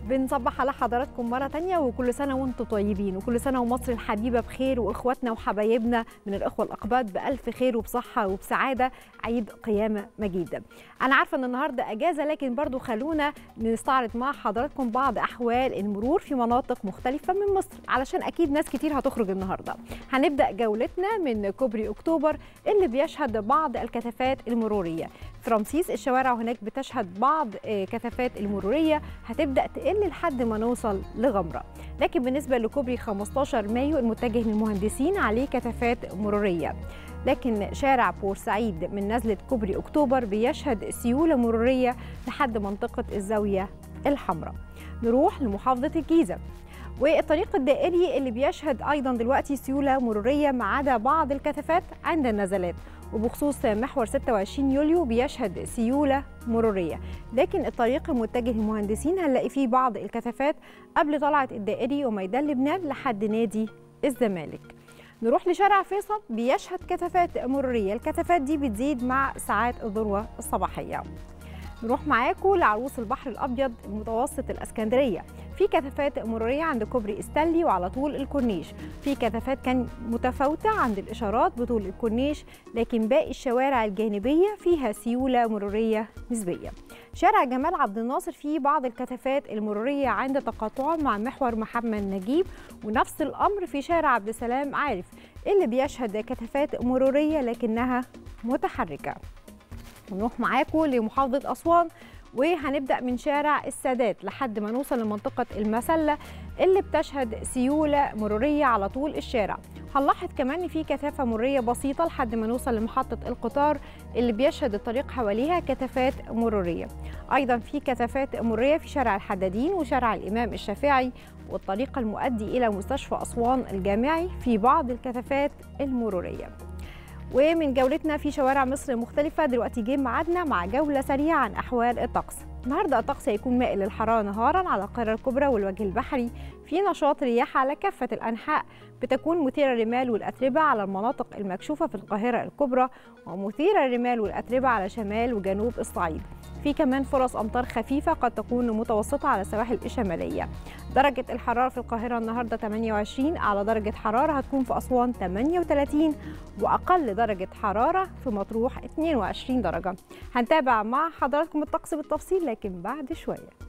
بنصبح على حضراتكم مرة تانية وكل سنة وانتم طيبين وكل سنة ومصر الحبيبة بخير وإخواتنا وحبايبنا من الإخوة الأقباط بألف خير وبصحة وبسعادة عيد قيامة مجيد أنا عارفة أن النهاردة أجازة لكن برضو خلونا نستعرض مع حضراتكم بعض أحوال المرور في مناطق مختلفة من مصر علشان أكيد ناس كتير هتخرج النهاردة هنبدأ جولتنا من كوبري أكتوبر اللي بيشهد بعض الكثافات المرورية في رمسيس الشوارع هناك بتشهد بعض كثافات المرورية هتبدأ تقل لحد ما نوصل لغمرة لكن بالنسبة لكوبري 15 مايو المتجه للمهندسين عليه كثافات مرورية لكن شارع بورسعيد من نزلة كوبري أكتوبر بيشهد سيولة مرورية لحد منطقة الزاوية الحمراء نروح لمحافظة الجيزة والطريق الدائري اللي بيشهد أيضا دلوقتي سيولة مرورية ما عدا بعض الكثافات عند النزلات وبخصوص محور 26 يوليو بيشهد سيولة مرورية لكن الطريق المتجه للمهندسين هنلاقي فيه بعض الكثافات قبل طلعة الدائري وميدان لبنان لحد نادي الزمالك نروح لشارع فيصل بيشهد كثافات مرورية الكثافات دي بتزيد مع ساعات الذروة الصباحية نروح معاكم لعروس البحر الابيض المتوسط الاسكندريه في كثافات مروريه عند كوبري استانلي وعلى طول الكورنيش في كثافات كان متفاوته عند الاشارات بطول الكورنيش لكن باقي الشوارع الجانبيه فيها سيوله مروريه نسبيه شارع جمال عبد الناصر فيه بعض الكثافات المروريه عند تقاطعه مع محور محمد نجيب ونفس الامر في شارع عبد السلام عارف اللي بيشهد كثافات مروريه لكنها متحركه ونروح معاكم لمحافظة أسوان وهنبدأ من شارع السادات لحد ما نوصل لمنطقة المسلة اللي بتشهد سيولة مرورية على طول الشارع هنلاحظ كمان ان في كثافة مرورية بسيطة لحد ما نوصل لمحطة القطار اللي بيشهد الطريق حواليها كثافات مرورية أيضا في كثافات مرورية في شارع الحدادين وشارع الإمام الشافعي والطريق المؤدي إلى مستشفى أسوان الجامعي في بعض الكثافات المرورية ومن جولتنا في شوارع مصر مختلفة دلوقتي جه ميعادنا مع جولة سريعة عن أحوال الطقس النهارده الطقس هيكون مائل للحرارة نهارا على القاهرة الكبرى والوجه البحري في نشاط رياح على كافة الأنحاء بتكون مثيرة الرمال والأتربة على المناطق المكشوفة في القاهرة الكبرى ومثيرة الرمال والأتربة على شمال وجنوب الصعيد في كمان فرص أمطار خفيفة قد تكون متوسطة على السواحل الشمالية درجة الحرارة في القاهرة النهاردة 28 أعلى درجة حرارة هتكون في أسوان 38 وأقل درجة حرارة في مطروح 22 درجة هنتابع مع حضراتكم الطقس بالتفصيل لكن بعد شوية